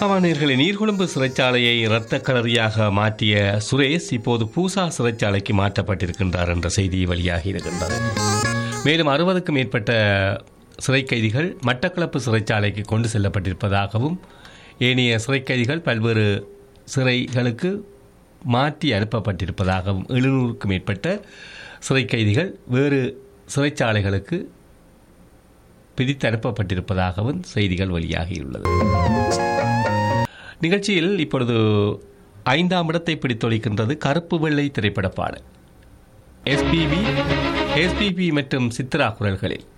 ஆமாநீர்களை நீர்கொழும்பு சிறைச்சாலையை இரத்த களரியாக மாற்றிய சுரேஷ் இப்போது பூசா சிறைச்சாலைக்கு மாற்றப்பட்டிருக்கின்றார் என்ற செய்தி வெளியாகி இருக்கின்றது மேலும் அறுபதுக்கும் மேற்பட்ட சிறை கைதிகள் மட்டக்களப்பு சிறைச்சாலைக்கு கொண்டு செல்லப்பட்டிருப்பதாகவும் ஏனைய சிறை கைதிகள் பல்வேறு சிறைகளுக்கு மாற்றி அனுப்பப்பட்டிருப்பதாகவும் எழுநூறுக்கும் மேற்பட்ட சிறை கைதிகள் வேறு சிறைச்சாலைகளுக்கு பிரித்து அனுப்பப்பட்டிருப்பதாகவும் செய்திகள் வெளியாகியுள்ளது நிகழ்ச்சியில் இப்பொழுது ஐந்தாம் இடத்தை பிடித்தொழிக்கின்றது கருப்பு வெள்ளை திரைப்பட பாடல் எஸ்பிபி எஸ்பிபி மற்றும் சித்ரா குரல்களில்